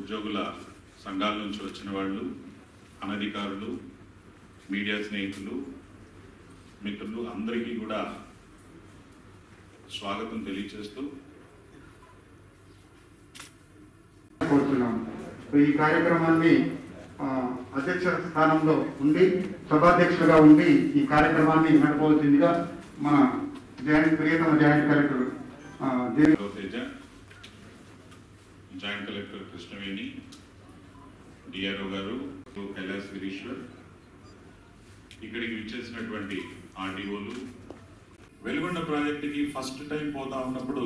ఉద్యోగుల సంఘాల నుంచి వచ్చిన వాళ్ళు అనధికారులు మీడియా స్నేహితులు మిత్రులు అందరికీ కూడా స్వాగతం తెలియజేస్తూ కోరుతున్నాం ఈ కార్యక్రమాన్ని ఆ, అధ్యక్ష స్థానంలో ఉండి సభాధ్యక్షులుగా ఉండి ఈ కార్యక్రమాన్ని నడపవలసిందిగా మన జాయింట్ ప్రియతమ జాయింట్ కలెక్టర్ ఆ, Devi Teja joint collector Krishnaveni D R O garu Kailas Gireeshwar ఇక్కడికి విచ్చేసినటువంటి ఆర్డీఓలు వెలుగొండ ప్రాజెక్టుకి ఫస్ట్ టైం పోతా ఉన్నప్పుడు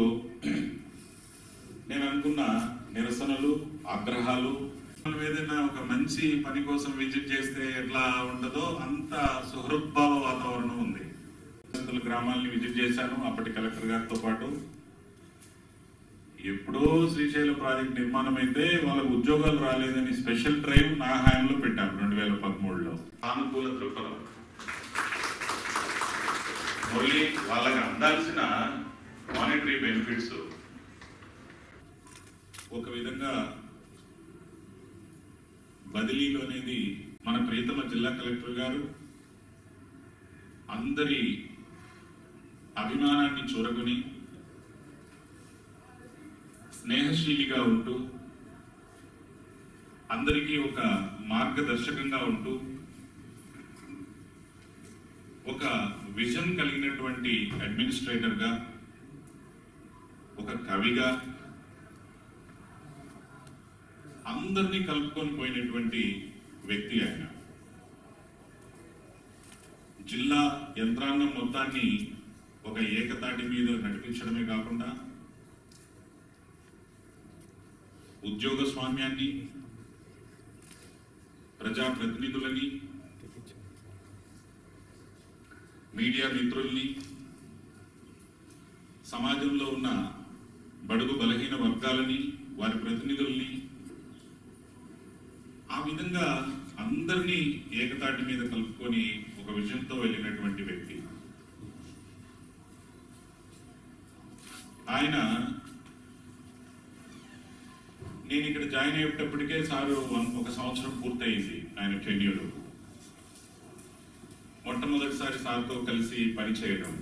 నేను అనుకున్న నిరసనలు ఆగ్రహాలు మనం ఏదైనా ఒక మంచి పని కోసం విజిట్ చేస్తే ఎట్లా ఉంటుందో అంత సుహృద్భావ వాతావరణం ఉంది అసలు గ్రామాలని విజిట్ చేశాను అప్పటి కలెక్టర్ గారితో పాటు ఎప్పుడో శ్రీశైలం ప్రాజెక్ట్ నిర్మాణం అయితే వాళ్ళకు ఉద్యోగాలు రాలేదని స్పెషల్ డ్రైవ్ నా హయాంలో పెట్టాం రెండు వేల పదమూడులో సానుకూల దృక్పథం ఓన్లీ వాళ్ళకి అందాల్సిన మానిటరీ బెనిఫిట్స్ ఒక విధంగా బదిలీలు అనేది మన ప్రియతమ జిల్లా కలెక్టర్ గారు అందరి అభిమానాన్ని చూరగొని స్నేహశీలిగా ఉంటూ అందరికీ ఒక మార్గదర్శకంగా ఉంటూ ఒక విజన్ కలిగినటువంటి అడ్మినిస్ట్రేటర్గా ఒక కవిగా అందరినీ కలుపుకొని పోయినటువంటి వ్యక్తి ఆయన జిల్లా యంత్రాంగం మొత్తాన్ని ఒక ఏకతాటి మీద నడిపించడమే కాకుండా ఉద్యోగ స్వామ్యాన్ని ప్రజాప్రతినిధులని మీడియా మిత్రుల్ని సమాజంలో ఉన్న బడుగు బలహీన వర్గాలని వారి ప్రతినిధుల్ని ఆ విధంగా అందరినీ ఏకతాటి మీద కలుపుకొని ఒక విజయంతో వెళ్ళినటువంటి వ్యక్తి ఆయన నేను ఇక్కడ జాయిన్ అయ్యేటప్పటికే సారు వన్- ఒక సంవత్సరం పూర్తయింది ఆయన టెన్యూర్ మొట్టమొదటిసారి సార్తో కలిసి పని చేయడం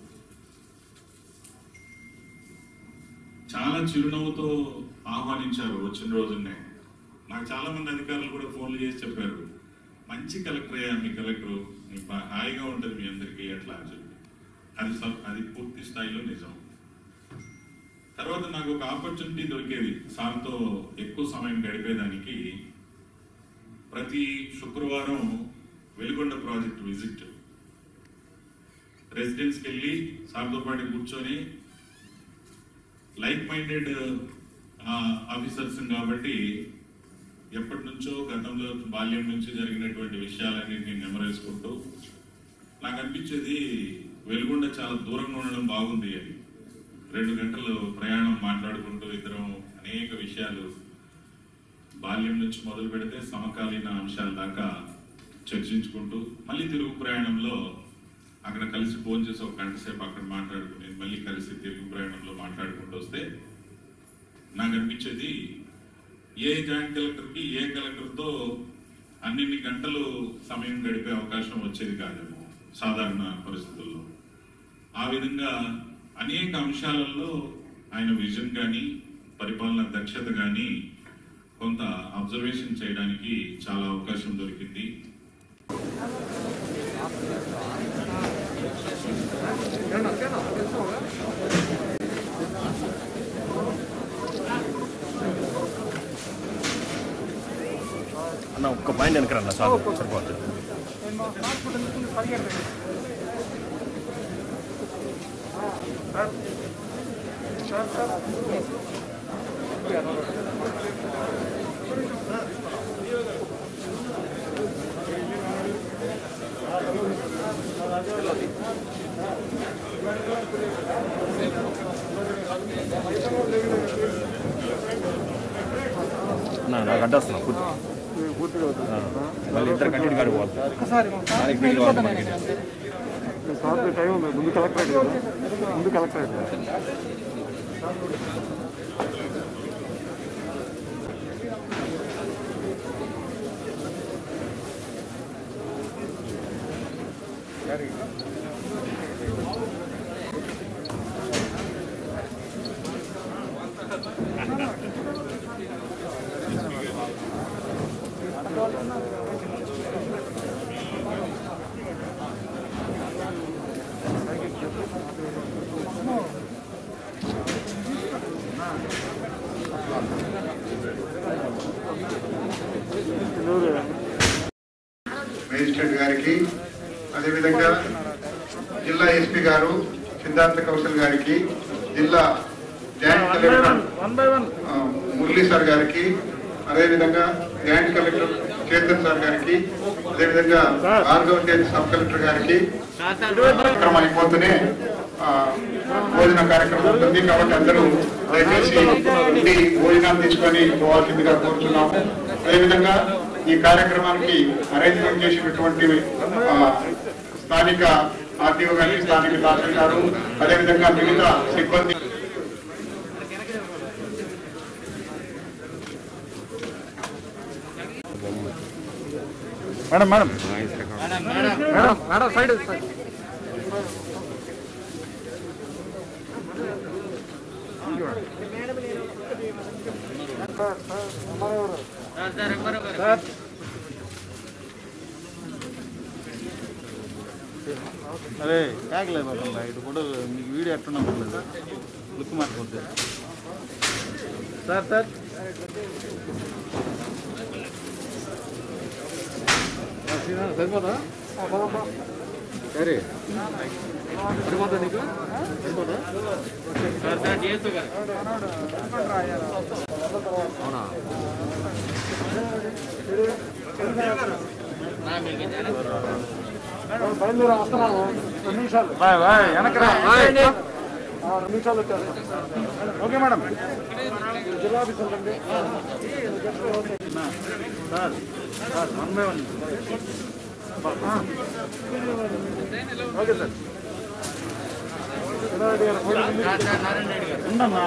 చాలా చిరునవ్వుతో ఆహ్వానించారు వచ్చిన రోజునే నాకు చాలా మంది అధికారులు కూడా ఫోన్లు చేసి చెప్పారు మంచి కలెక్టర్ అయ్యా మీ కలెక్టర్ మీకు బా- హాయిగా ఉంటుంది మీ అందరికీ అట్లా అని చెప్పి అది స- అది పూర్తి స్థాయిలో నిజం తర్వాత నాకు ఒక ఆపర్చునిటీ దొరికేది సార్తో ఎక్కువ సమయం గడిపేదానికి ప్రతి శుక్రవారం వెలుగొండ ప్రాజెక్ట్ విజిట్ రెసిడెన్స్కి వెళ్ళి సార్తో పాటు కూర్చొని లైక్ మైండెడ్ ఆఫీసర్స్ కాబట్టి ఎప్పటి నుంచో గతంలో బాల్యం నుంచి జరిగినటువంటి విషయాలన్నింటినీ నెమరేసుకుంటూ నాకు అనిపించేది వెలుగొండ చాలా దూరంగా ఉండడం బాగుంది అని రెండు గంటలు ప్రయాణం మాట్లాడుకుంటూ ఇద్దరం అనేక విషయాలు బాల్యం నుంచి మొదలు పెడితే సమకాలీన అంశాల దాకా చర్చించుకుంటూ మళ్ళీ తిరుగు ప్రయాణంలో అక్కడ కలిసి ఫోన్ చేసి ఒక గంట సేపు అక్కడ మాట్లాడుకుని మళ్ళీ కలిసి తిరుగు ప్రయాణంలో మాట్లాడుకుంటూ వస్తే నాకు అనిపించేది ఏ జాయింట్ కలెక్టర్కి ఏ కలెక్టర్తో అన్నిన్ని గంటలు సమయం గడిపే అవకాశం వచ్చేది కాదేమో సాధారణ పరిస్థితుల్లో ఆ విధంగా అనేక అంశాలలో ఆయన విజన్ కానీ పరిపాలన దక్షత కానీ కొంత అబ్జర్వేషన్ చేయడానికి చాలా అవకాశం దొరికింది అన్న ఒక్క పాయింట్ వెనకరన్న చాలు సరిపోతుంది నా నాకు అడ్డొస్తున్నా పూర్తి ఆ, మళ్ళీ ఇద్దరు కంటిన్యూ కాడి పోవాలి దానికి వీలు కావాలి మనకి సార్ టైం ఉంది ముందు కలెక్టరేట్ కదా ముందు కలెక్టరేట్ మేజిస్ట్రేట్ గారికి అదేవిధంగా జిల్లా ఎస్పీ గారు సిద్ధార్థ కౌశల్ గారికి జిల్లా జాయింట్ కలెక్టర్ ఆ, మురళీ సార్ గారికి అదేవిధంగా జాయింట్ కలెక్టర్ చేతన్ సార్ గారికి అదేవిధంగా భార్గవ తేజ్ సబ్ కలెక్టర్ గారికి కార్యక్రమం అయిపోతూనే ఆ, భోజన కార్యక్రమం ఉంటుంది కాబట్టి అందరూ దయచేసి ఉండి భోజనాలు తీసుకొని పోవాల్సిందిగా కోరుతున్నాము అదేవిధంగా ఈ కార్యక్రమానికి అరేంజ్మెంట్ చేసినటువంటి ఆ, స్థానిక ఆర్టీఓ గారి స్థానిక తహసీల్దారు అదేవిధంగా మిగతా సిబ్బంది madam madam madam madam side side sir అరే ట్యాగ్లేదు బాబా ఇటు కూడా మీకు వీడియో ఎట్టున్నా పర్లేదు లుక్ మార్చుకుంటే సార్ సార్ సరిపోదా సరే సరిపోతా నీకు సరిపోదా అవునా బాయ్ బాయ్ వెనకరా బాయ్ రెండు నిమిషాలు వచ్చారు ఓకే మేడం జిల్లా ఆఫీసర్ అండి sir sir one by one okay sir ఉండమ్మా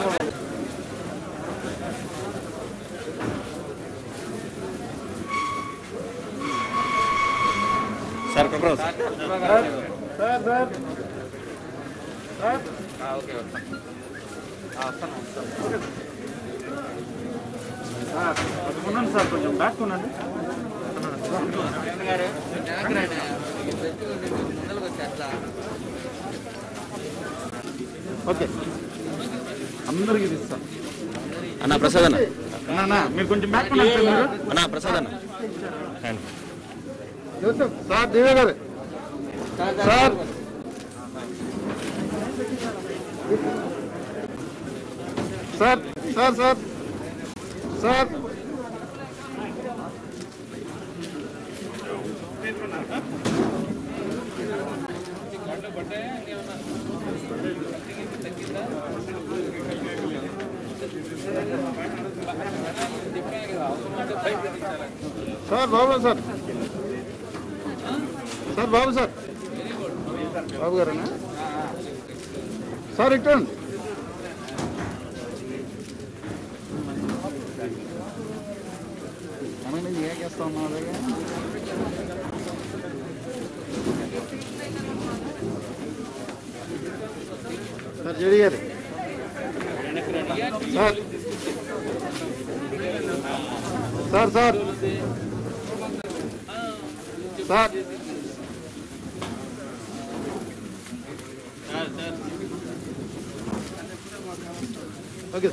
సార్ కుట్రావు sir sir sir sir sir అది ఉండండి సార్ కొంచెం బ్యాక్ ఉండండి ఓకే అందరికి ఇది ఇస్తాం అన్న ప్రసాద్ అన్న అన్నా, అన్నా, మీరు కొంచెం బ్యాక్ ఉండండి సార్ మీరు అన్న ప్రసాద్ అన్న hand sir Divya garu sir sir sir sir sir sir బాబు సార్ సార్ బాబు సార్ బాబు గారేనా సార్ ఇక్కడ మనని ఏం చేస్తా ఉన్నారు సార్ జడి గారు sir sir sir sir okay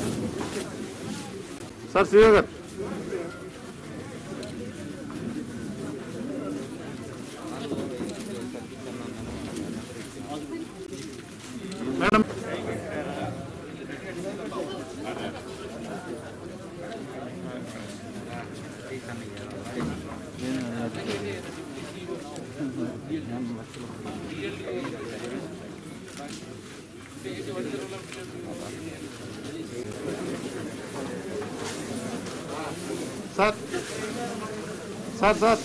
sir Shiva garu madam sir sir sir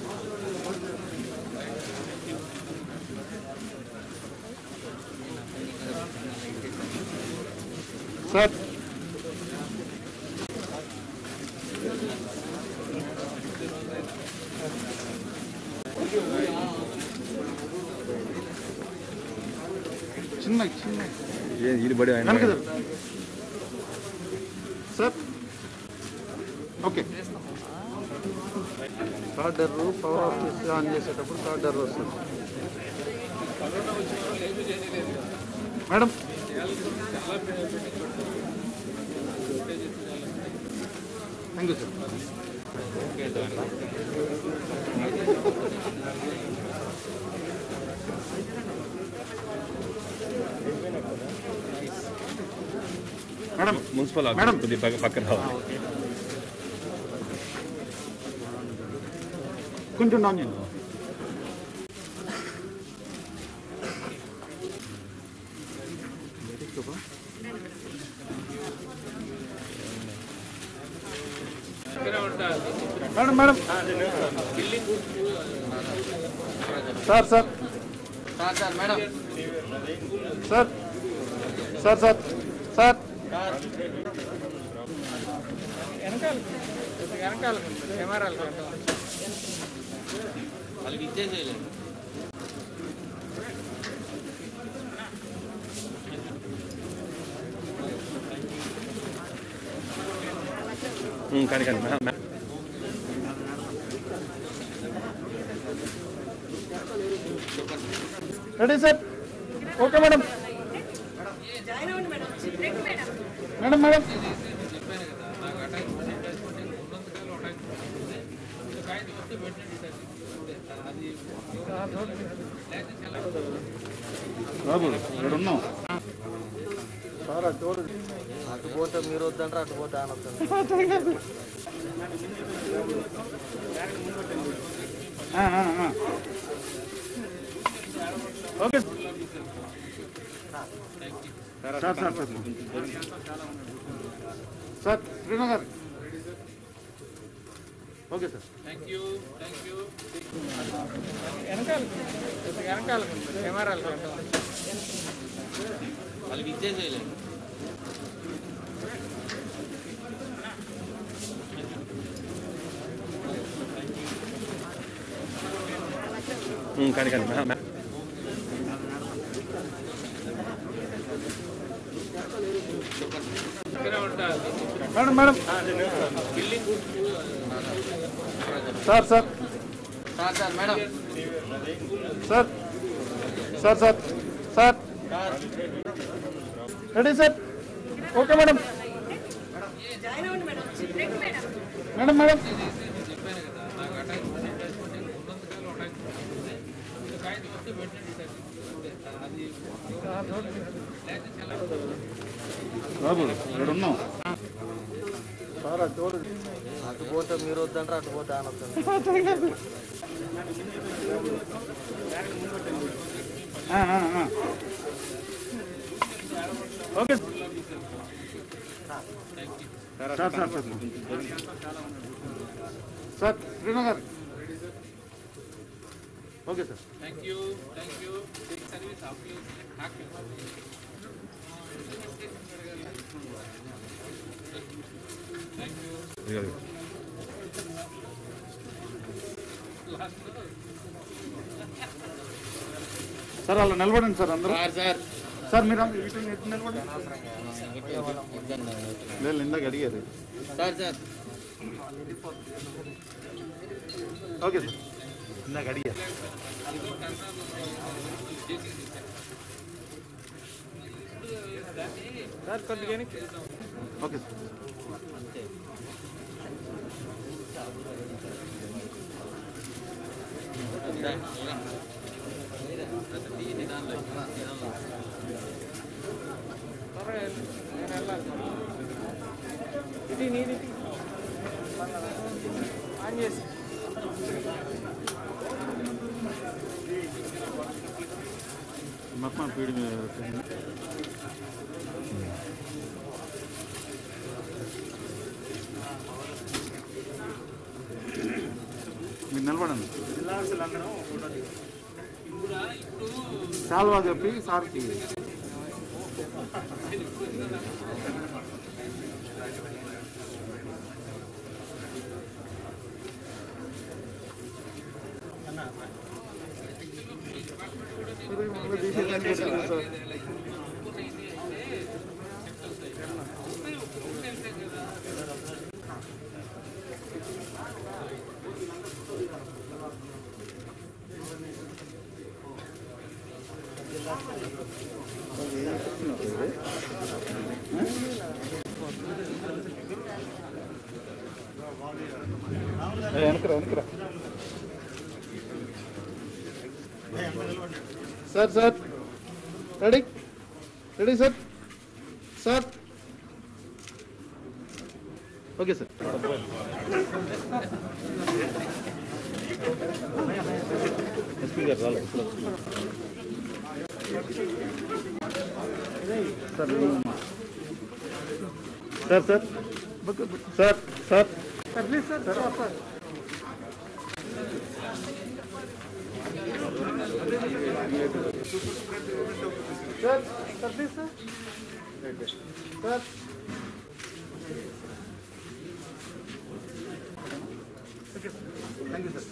sir చిన్న చిన్న ఇది బడి ఆయన వెనక జరుగు. సార్ ఓకే కార్డర్ పవర్ ఆఫ్ చేసి ఆన్ చేసేటప్పుడు కార్డర్ వస్తుంది madam thank you sir madam municipal madam. Office కొద్దిగా పక్క- పక్కన రావాలి కొంచెం డౌన్ చేయండి madam madam sir sir sir sir madam sir sir sir sir వెనకాల వెనకాల కెమెరాలు వాళ్ళకి ఇచ్చేసేయలేదు ఉమ్, కానీ కానీ మే- మే- ready sir okay madam madam madam బాబు ఇక్కడ ఉన్నాం సార్ అటు చూడు. అటు పోతే మీరు వద్దంటారు అటు పోతే ఆయన వద్దంటారు ఆ, ఆ, ఆ. Okay sir sir sir sir Srinagar okay sir వెనకాల వెనకాల కెమెరాలు వాళ్ళకి ఇచ్చేసేయలేదు ఉమ్, కానీ కానీ మే- మే- madam madam sir sir sir sir madam sir sir sir sir ready sir okay madam madam madam బాబు ఇక్కడ ఉన్నాం సార్ అటు చూడు. అటు పోతే మీరు వద్దంటారు అటు పోతే ఆయన వద్దంటారు ఆ, ఆ, ఆ. Okay sir sir sir sir Srinagar okay sir ఇదిగో, ఇదిగో. సార్ అలా నిలబడండి సార్ అందరూ సార్ సార్ సార్ మీరు అందరూ ఇటు ఇటు నిలబడండి లేదు ఇందాక అడిగారు సార్ సార్ ఓకే సార్ ఇందాక అడిగారు సార్ కొద్దిగా ఓకే సార్ నేను వెళ్ళాలి ఇది నీది ఆన్ చేసి మొత్తం పీడి మీద పెట్టండి. మీరు నిలబడండి చాలువా చెప్పి సార్కి వెనకరా వెనకరా sir sir ready ready sir sir okay sir S P garu రాలేదు sir sir sir sir sir sir please sir sir okay sir thank you sir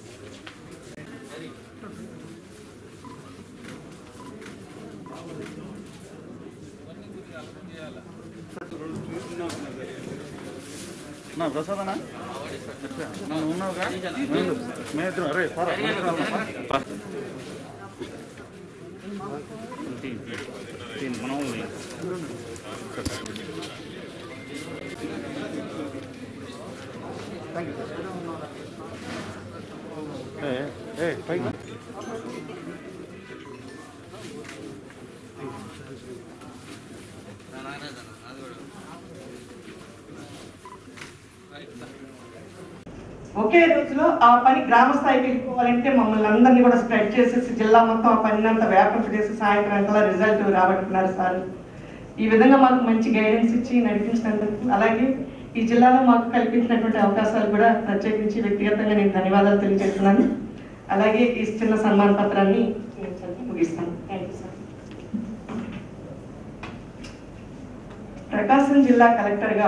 నా ప్రసాదనా నువ్వు ఉన్నావుగా మేమిద్దరం అరే పరా మనం థ్యాంక్ యూ ఏ ఏ పైకి రా. ఒకే రోజులో ఆ పని గ్రామ స్థాయికి వెళ్ళిపోవాలంటే మమ్మల్ని అందరినీ కూడా స్ప్రెడ్ చేసేసి జిల్లా మొత్తం ఆ పని అంతా వ్యాపింప చేసి సాయంత్రం అంతా రిజల్ట్ రాబట్టుకున్నారు సార్ ఈ విధంగా మాకు మంచి గైడెన్స్ ఇచ్చి నడిపించినందుకు అలాగే ఈ జిల్లాలో మాకు కల్పించినటువంటి అవకాశాలు కూడా ప్రత్యేకించి వ్యక్తిగతంగా నేను ధన్యవాదాలు తెలియజేస్తున్నాను అలాగే ఈ చిన్న సన్మాన పత్రాన్ని నేను చదివి ముగిస్తాను థ్యాంక్ యూ సార్ ప్రకాశం జిల్లా కలెక్టర్గా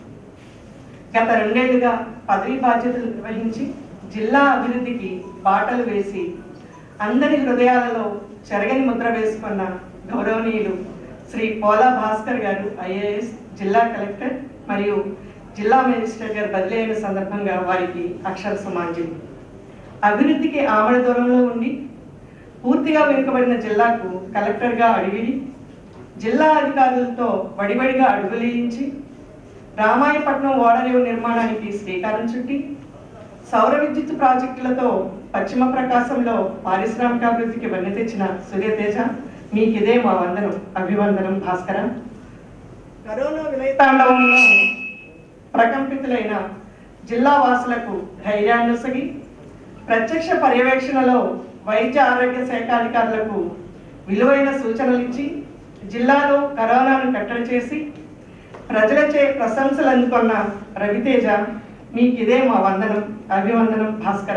గత రెండేళ్లుగా పదవి బాధ్యతలు నిర్వహించి జిల్లా అభివృద్ధికి బాటలు వేసి అందరి హృదయాలలో చెరగని ముద్ర వేసుకున్న గౌరవనీయులు శ్రీ పోలా భాస్కర్ గారు ఐఏఎస్ జిల్లా కలెక్టర్ మరియు జిల్లా మేజిస్ట్రేట్ గారు బదిలీ అయిన సందర్భంగా వారికి అక్షర సమాంజలి అభివృద్ధికి ఆమడ దూరంలో ఉండి పూర్తిగా వెనుకబడిన జిల్లాకు కలెక్టర్గా అడిగిడి జిల్లా అధికారులతో వడివడిగా అడుగులేయించి రామాయపట్నం ఓడరేవు నిర్మాణానికి శ్రీకారం చుట్టి సౌర విద్యుత్ ప్రాజెక్టులతో పశ్చిమ ప్రకాశంలో పారిశ్రామికాభివృద్ధికి వన్నె తెచ్చిన సూర్యతేజ మీకు ఇదే మా వందనం అభివందనం భాస్కర కరోనా విలయతాండవంలో ప్రకంపితులైన జిల్లా వాసులకు ధైర్యాన్నుసగి ప్రత్యక్ష పర్యవేక్షణలో వైద్య ఆరోగ్య శాఖ అధికారులకు విలువైన సూచనలు ఇచ్చి జిల్లాలో కరోనాను కట్టడి చేసి ప్రజలచే ప్రశంసలు అందుకున్న రవితేజ మీకు ఇదే మా వందనం అభివందనం భాస్కర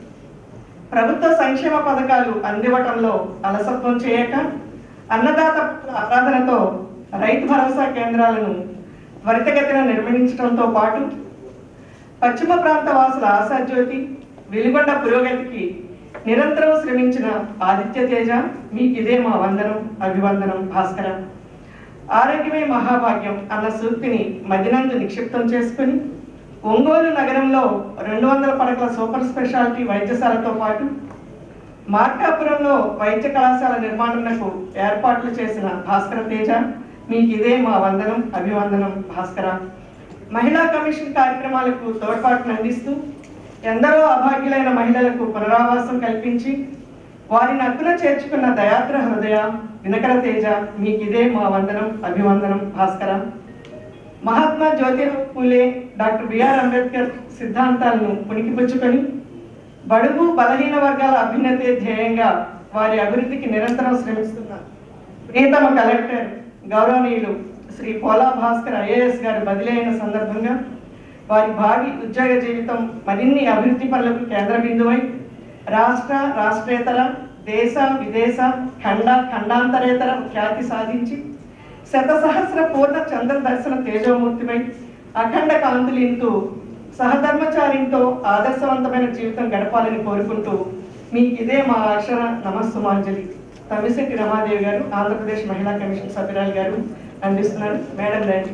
ప్రభుత్వ సంక్షేమ పథకాలు అందివ్వటంలో అలసత్వం చేయక అన్నదాత ఆరాధనతో రైతు భరోసా కేంద్రాలను త్వరితగతిన నిర్వహించడంతో పాటు పశ్చిమ ప్రాంత వాసుల ఆశాజ్యోతి వెలుగొండ పురోగతికి నిరంతరం శ్రమించిన ఆదిత్య తేజ మీకు ఇదే మా వందనం అభివందనం భాస్కర ఆరోగ్యమే మహాభాగ్యం అన్న సూక్తిని మదినందు నిక్షిప్తం చేసుకుని ఒంగోలు నగరంలో రెండు వందల పడకల సూపర్ స్పెషాలిటీ వైద్యశాలతో పాటు మార్కాపురంలో వైద్య కళాశాల నిర్మాణంకు ఏర్పాట్లు చేసిన భాస్కర తేజ మీకు ఇదే మా వందనం అభివందనం భాస్కర మహిళా కమిషన్ కార్యక్రమాలకు తోడ్పాటును అందిస్తూ ఎందరో అభాగ్యులైన మహిళలకు పునరావాసం కల్పించి వారిని అక్కున చేర్చుకున్న దయాద్ర హృదయ దినకర తేజ మీకు ఇదే మా వందనం అభివందనం భాస్కర మహాత్మా జ్యోతిరావు పూలే డాక్టర్ బిఆర్ అంబేద్కర్ సిద్ధాంతాలను పుణికిపుచ్చుకొని బడుగు బలహీన వర్గాల అభ్యున్నతే ధ్యేయంగా వారి అభివృద్ధికి నిరంతరం శ్రమిస్తున్న ప్రియతమ కలెక్టర్ గౌరవనీయులు శ్రీ పోలా భాస్కర్ ఐఏఎస్ గారు బదిలీ అయిన సందర్భంగా వారి భావి ఉద్యోగ జీవితం మరిన్ని అభివృద్ధి పనులకు కేంద్ర బిందువై రాష్ట్ర రాష్ట్రేతర దేశ విదేశ ఖండ ఖండాంతరేతర ఖ్యాతి సాధించి శత సహస్ర పూర్ణ చంద్ర దర్శన తేజోమూర్తిపై అఖండ కాంతులింతూ సహధర్మచారితో ఆదర్శవంతమైన జీవితం గడపాలని కోరుకుంటూ మీకు ఇదే మా అక్షర నమస్సుమాంజలి తమిశెట్టి రమాదేవి గారు ఆంధ్రప్రదేశ్ మహిళా కమిషన్ సభ్యురాలు గారు అందిస్తున్నారు మేడం రండి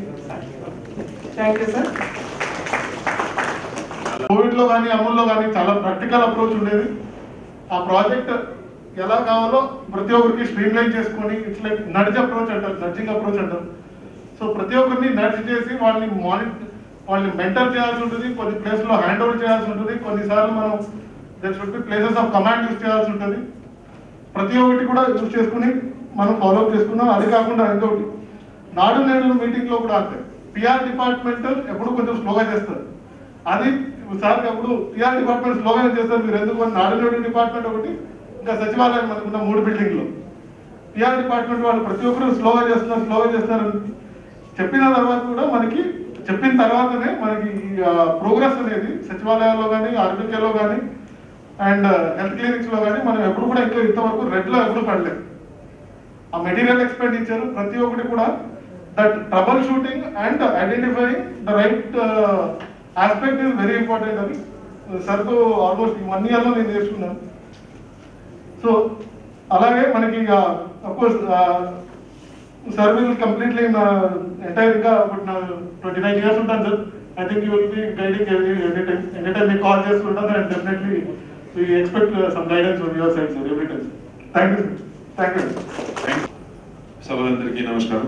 థ్యాంక్ యూ సార్ కోవిడ్ లో కానీ అమల్లో కానీ చాలా ప్రాక్టికల్ అప్రోచ్ ఉండేది ఆ ప్రాజెక్ట్ ఎలా కావాలో ప్రతి ఒక్కరికి స్ట్రీమ్ లైన్ చేసుకొని ఇట్స్ లైక్ నడ్జ్ అప్రోచ్ అంటారు నడ్జింగ్ అప్రోచ్ అంటారు సో ప్రతి ఒక్కరిని నడ్జ్ చేసి వాళ్ళని మానిటర్ వాళ్ళని మెంటర్ చేయాల్సి ఉంటుంది కొన్ని ప్లేస్లో హ్యాండ్ ఓవర్ చేయాల్సి ఉంటుంది కొన్నిసార్లు మనం there should be places of command use చేయాల్సి ఉంటుంది ప్రతి ఒక్కటి కూడా యూజ్ చేసుకుని మనం ఫాలో చేసుకున్నాం అది కాకుండా ఇంకొకటి నాడు నేడు మీటింగ్ లో కూడా అంతే పిఆర్ డిపార్ట్మెంట్ ఎప్పుడు కొంచెం స్లోగా చేస్తారు అది సార్ అప్పుడు పిఆర్ డిపార్ట్మెంట్ స్లోగా చేస్తారు మీరు ఎందుకు అని నాడు నేడు డిపార్ట్మెంట్ ఒకటి ఇంకా సచివాలయం మనకున్న మూడు బిల్డింగ్ లో పిఆర్ డిపార్ట్మెంట్ వాళ్ళు ప్రతి ఒక్కరు స్లోగా చేస్తున్నారు స్లోగా చేస్తున్నారు అని చెప్పిన తర్వాత కూడా మనకి చెప్పిన తర్వాతనే మనకి ప్రోగ్రెస్ అనేది సచివాలయాల్లో కానీ ఆర్బీకేలో కానీ అండ్ హెల్త్ క్లినిక్స్ లో కానీ మనం ఎప్పుడు కూడా ఇంకా ఇంతవరకు రెడ్ లో ఎప్పుడు పడలేదు ఆ మెటీరియల్ ఎక్స్పెండిచర్ ప్రతి ఒక్కటి కూడా that troubleshooting and identifying the right aspect is very important అని సార్తో ఆల్మోస్ట్ వన్ ఇయర్ లో నేను నేర్చుకున్నాను సో అలాగే మనకి of course sir will completely entire ఇంకా ట్వంటీ నైన్ ఇయర్స్ ఉంటాను sir I think you will be guiding any time any time మీకు కాల్ చేసుకుంటాను and definitely we expect some guidance from your side sir every time thank you thank you సభలందరికీ నమస్కారం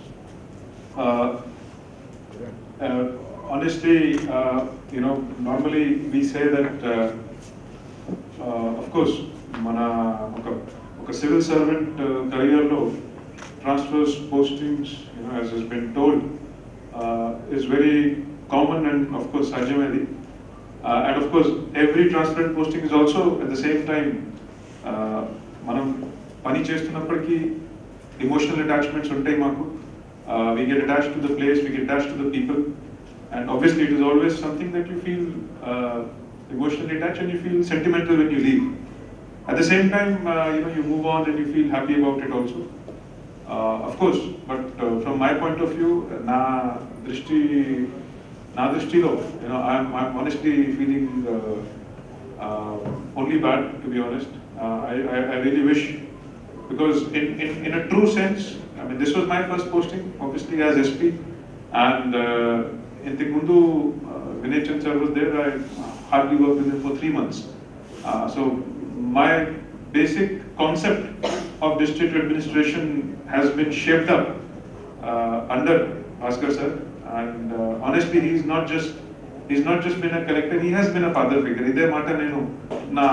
honestly, uh, you know, normally we say that, uh, uh, of course, మన ఒక ఒక civil servant కెరియర్లో transfers postings you know as is been told is very common and of course సహజమేది and of course every transparent posting is also at the same time మనం పని చేస్తున్నప్పటికీ emotional attachments ఉంటాయి మాకు we get attach to the place we get attach to the people and obviously it is always something that you feel emotionally attach and you feel sentimental when you leave at the same time you know you move on and you feel happy about it also of course but from my point of view నా దృష్టి నా దృష్టిలో you know I'm I'm honestly feeling only bad to be honest I I really wish because in, in, in a true sense, I mean, this was my first posting, obviously as SP, and uh, in Tikundu, uh, Vinay Chand sir was there, I hardly worked with him for three months. Uh, so my basic concept of district administration has been shaped up uh, under Bhaskar sir, and uh, honestly, he's not just he's not just been a collector, he has been a father figure. Ide mata nenu na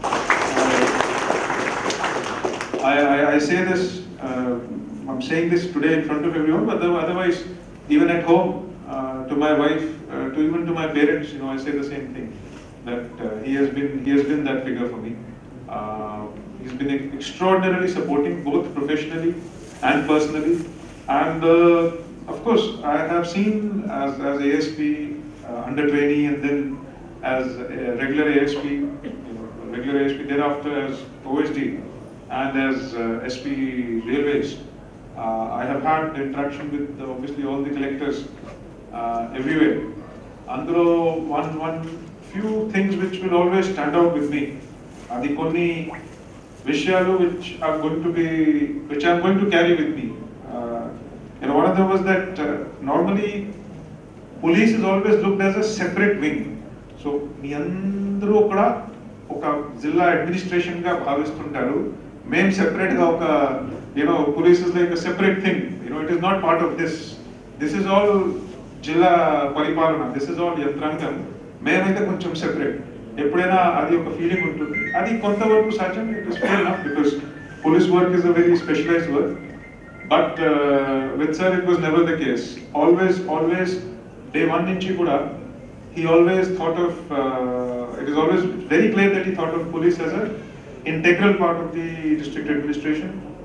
I, I, I say this, uh, I'm saying this today in front of everyone, but other- otherwise, even at home, uh, to my wife, uh, to even to my parents, you know, I say the same thing. That uh, he has been, he has been that figure for me. Uh, he's been extraordinarily supporting, both professionally and personally. And uh, of course, I have seen as, as ASP, uh, under trainee, and then as a regular ASP, you know, regular ASP, thereafter as OSD and as uh, SP Railways. Uh, I have had interaction with uh, obviously all the collectors uh, everywhere. Andro, one, one few things which will always stand out with me. అది కొన్ని విషయాలు which are going to be, which I'm going to carry with me. Uh, you know, one of them was that uh, normally police is always looked as a separate wing. So మీ అందరూ కూడా ఒక జిల్లా administration గా భావిస్తుంటారు మేము separate గా ఒక you know police is like separate thing you know it is not part of this this is all జిల్లా పరిపాలన దిస్ ఇస్ ఆల్ యంత్రాంగం మేమైతే కొంచెం సెపరేట్ ఎప్పుడైనా అది ఒక ఫీలింగ్ ఉంటుంది అది కొంతవరకు సహజం it is fair enough because police work is a very specialised work but with sir it was never the case always always day one నుంచి కూడా he always thought of, uh, it is always very clear that he thought of police as an integral part of the district administration.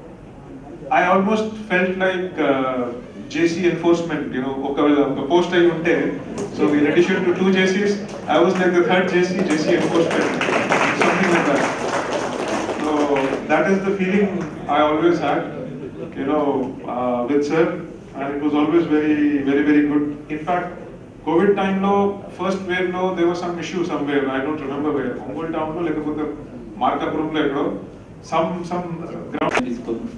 I almost felt like uh, JC enforcement, you know, ఒకవేళ ఒక post అయి ఉంటే so in addition to two JCs, I was like the third JC, JC enforcement, something like that. So that is the feeling I always had, you know, uh, with sir, and it was always very, very, very good. In fact, Covid టైంలో first wave లో they were some issue some wave I don't remember where Ongole town లో లేకపోతే మార్కాపురంలో ఎక్కడో some some ground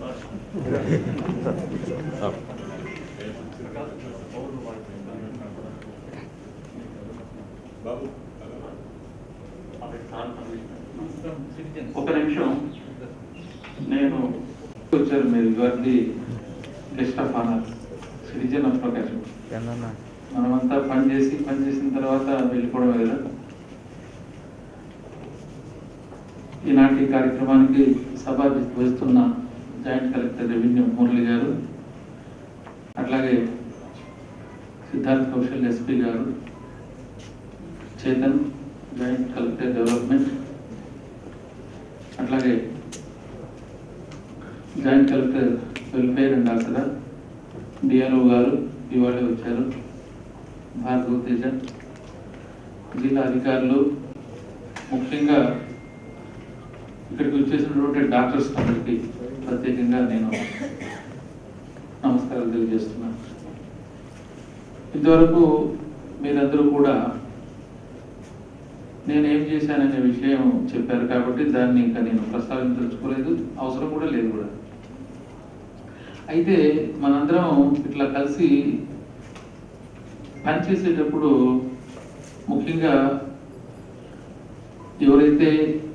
ఒక నిమిషం నేను వచ్చారు మీరు your the guest of honour citizen of Prakasam మనమంతా పని చేసి పని చేసిన తర్వాత వెళ్ళిపోవడమే కదా ఈనాటి కార్యక్రమానికి సభ వహిస్తున్న జాయింట్ కలెక్టర్ రెవెన్యూ మురళి గారు అట్లాగే Siddharth Kaushal S P garu Chetan joint collector development అట్లాగే joint collector welfare and Aasara D R O garu ఇవాళ వచ్చారు భార్గవ్ తేజ జిల్లా అధికారులు ముఖ్యంగా ఇక్కడికి వచ్చేసినటువంటి డాక్టర్స్ అందరికీ ప్రత్యేకంగా నేను నమస్కారాలు తెలియజేస్తున్నాను ఇంతవరకు మీరందరూ కూడా నేను ఏం చేశాననే విషయం చెప్పారు కాబట్టి దాన్ని ఇంకా నేను ప్రస్తావించదలుచుకోలేదు అవసరం కూడా లేదు కూడా అయితే మనందరం ఇట్లా కలిసి పనిచేసేటప్పుడు ముఖ్యంగా ఎవరైతే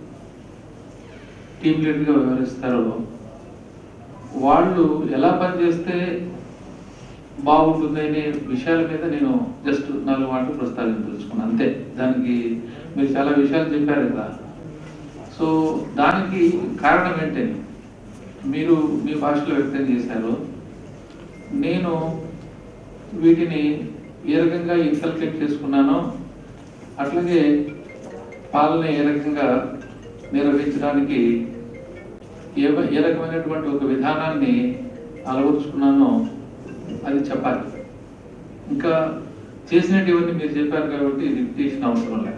టీం లీడర్గా వ్యవహరిస్తారో వాళ్ళు ఎలా పనిచేస్తే బాగుంటుందనే విషయాల మీద నేను జస్ట్ నాలుగు మాటలు ప్రస్తావించదలుచుకున్నాను అంతే దానికి మీరు చాలా విషయాలు చెప్పారు కదా సో దానికి కారణం ఏంటని మీరు మీ భాషలో వ్యక్తం చేశారు నేను వీటిని ఏ రకంగా ఇన్కల్కేట్ చేసుకున్నానో అట్లాగే పాలన ఏ రకంగా నిర్వహించడానికి ఏ ఏ రకమైనటువంటి ఒక విధానాన్ని అలవరుచుకున్నానో అది చెప్పాలి ఇంకా చేసినటువంటి మీరు చెప్పారు కాబట్టి రిపిటేషన్ అవసరం లేదు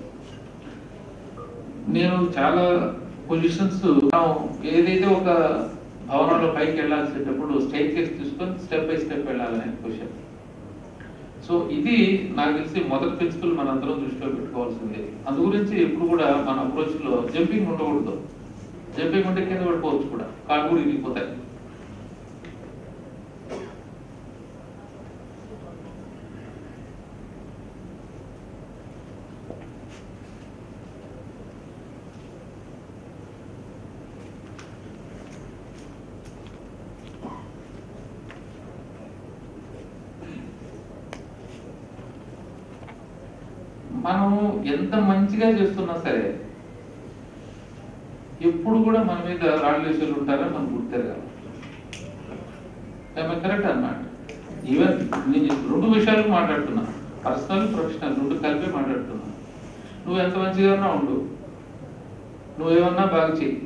నేను చాలా పొజిషన్స్ ఏదైతే ఒక భవనంలో పైకి వెళ్ళాల్సేటప్పుడు స్టేట్ కేస్ తీసుకొని స్టెప్ బై స్టెప్ వెళ్ళాలనే క్వశ్చన్ సో ఇది నాకు తెలిసి మొదటి ప్రిన్సిపల్ మనందరం దృష్టిలో పెట్టుకోవాల్సింది అందు గురించి ఎప్పుడు కూడా మన అప్రోచ్ లో జంపింగ్ ఉండకూడదు జంపింగ్ ఉంటే కింద పడిపోవచ్చు కూడా కాళ్ళు కూడా ఇరిగిపోతాయి మనము ఎంత మంచిగా చేస్తున్నా సరే ఎప్పుడు కూడా మన మీద రాళ్ళు వేసేలు ఉంటారని మనం గుర్తెరగాలి కరెక్ట్ అన్నమాట ఈవెన్ నేను రెండు విషయాలు మాట్లాడుతున్నా పర్సనల్ ప్రొఫెషనల్ రెండు కలిపి మాట్లాడుతున్నా నువ్వు ఎంత మంచిగా ఉండు నువ్వేమన్నా బాగా చెయ్యి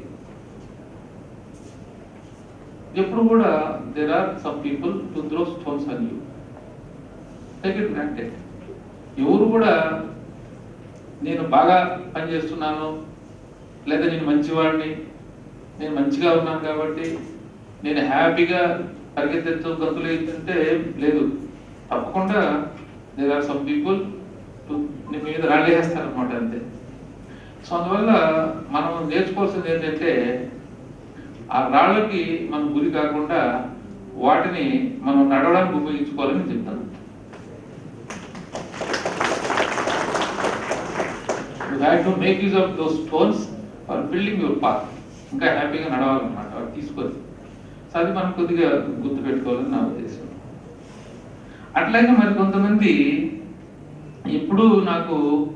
ఎప్పుడు కూడా there are some people to throw stones on you take it granted ఎవరు కూడా నేను బాగా పనిచేస్తున్నాను లేదా నేను మంచివాడిని నేను మంచిగా ఉన్నాను కాబట్టి నేను హ్యాపీగా పరిగెత్తు గంతులు ఏంటంటే లేదు తప్పకుండా దేర్ ఆర్ సమ్ పీపుల్ నీ మీద రాళ్ళేస్తారు అనమాట అంతే సో అందువల్ల మనం నేర్చుకోవాల్సింది ఏంటంటే ఆ రాళ్ళకి మనం గురి కాకుండా వాటిని మనం నడవడానికి ఉపయోగించుకోవాలని చెప్తాను you have to make use of those stones for building your path ఇంకా హ్యాపీగా నడవాలన్నమాట అవి తీసుకొని సో అది మనం కొద్దిగా గుర్తు పెట్టుకోవాలని నా ఉద్దేశం అట్లాగే మరి కొంతమంది ఎప్పుడు నాకు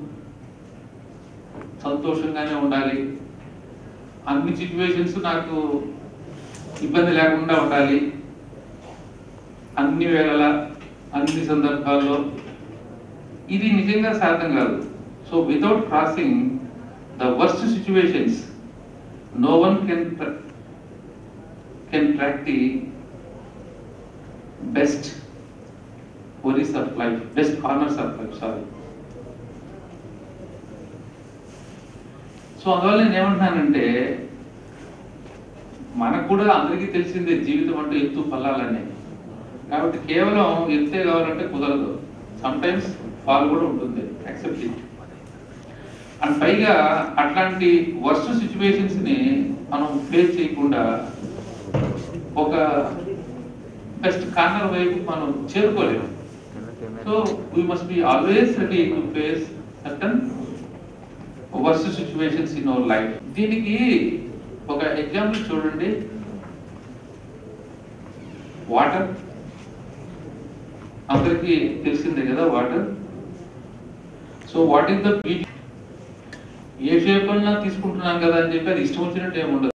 సంతోషంగానే ఉండాలి అన్ని సిచ్యువేషన్స్ నాకు ఇబ్బంది లేకుండా ఉండాలి అన్ని వేళలా అన్ని సందర్భాల్లో ఇది నిజంగా సాధ్యం కాదు so without crossing the worst situations no one can can track the best worries of life, best corners of life, sorry. So అందువల్ల నేను ఏమంటున్నానంటే మనకు కూడా అందరికీ తెలిసిందే జీవితం అంటే ఎత్తు పల్లాలనే కాబట్టి కేవలం ఎత్తే కావాలంటే కుదరదు సమ్ టైమ్స్ ఫాల్ కూడా ఉంటుంది యాక్సెప్ట్ ఇట్ అండ్ పైగా అట్లాంటి వర్స్ట్ సిచ్యువేషన్స్ ని మనం ఫేస్ చేయకుండా ఒక బెస్ట్ కార్నర్ వైపు మనం చేరుకోలేము so we must be always ready to face certain worst situations in our life దీనికి ఒక ఎగ్జాంపుల్ చూడండి వాటర్ అందరికీ తెలిసిందే కదా water so what is the a shape అన్నా తీసుకుంటున్నాం కదా అని చెప్పి అది ఇష్టం వచ్చినట్టు ఏమి ఉండదు